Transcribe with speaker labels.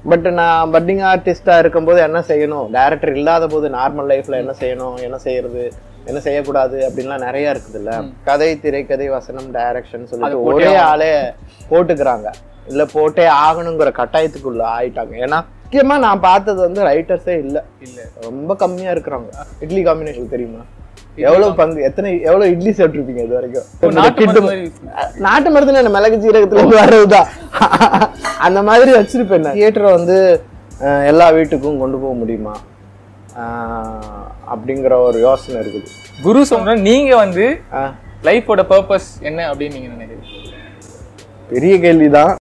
Speaker 1: but நான் padding ஆர்டிஸ்டா இருக்கும்போது என்ன செய்யணும் டைரக்டர் இல்லாத போது நார்மல் லைஃப்ல என்ன செய்யணும் என்ன செய்யறது என்ன செய்யக்கூடாது அப்படின்லாம் நிறைய இருக்குதுல்ல கதை திரைக்கதை வசனம் டைரக்ஷன் சொல்லிட்டு ஒரே ஆளே போட்டுக்கிறாங்க இல்ல போட்டே ஆகணுங்கிற கட்டாயத்துக்குள்ள ஆயிட்டாங்க ஏன்னா முக்கியமா நான் பார்த்தது வந்து ரைட்டர்ஸே இல்ல
Speaker 2: இல்ல
Speaker 1: ரொம்ப கம்மியா இருக்கிறாங்க இட்லி காம்பினேஷன் தெரியுமா எவ்வளவு பங்கு எத்தனை எவ்வளவு இட்லி சாப்பிட்டுருப்பீங்க இது வரைக்கும்
Speaker 2: நாட்டு
Speaker 1: கிட்டு-
Speaker 2: மருந்து மாதிரி
Speaker 1: நாட்டு மருந்து என்ன மிளகு ஜீரகத்துல இருந்து வர்றதுதான் அந்த மாதிரி வச்சிருப்பேன் தியேட்டரை வந்து அஹ், எல்லா வீட்டுக்கும் கொண்டு போக முடியுமா அஹ், அப்படிங்கிற ஒரு யோசனை இருக்குது
Speaker 2: குரு சொன்ன நீங்க வந்து
Speaker 1: அஹ்,
Speaker 2: லைஃபோட பர்பஸ் என்ன அப்படின்னு நீங்க நினைக்கிறீங்க
Speaker 1: பெரிய கேள்விதான்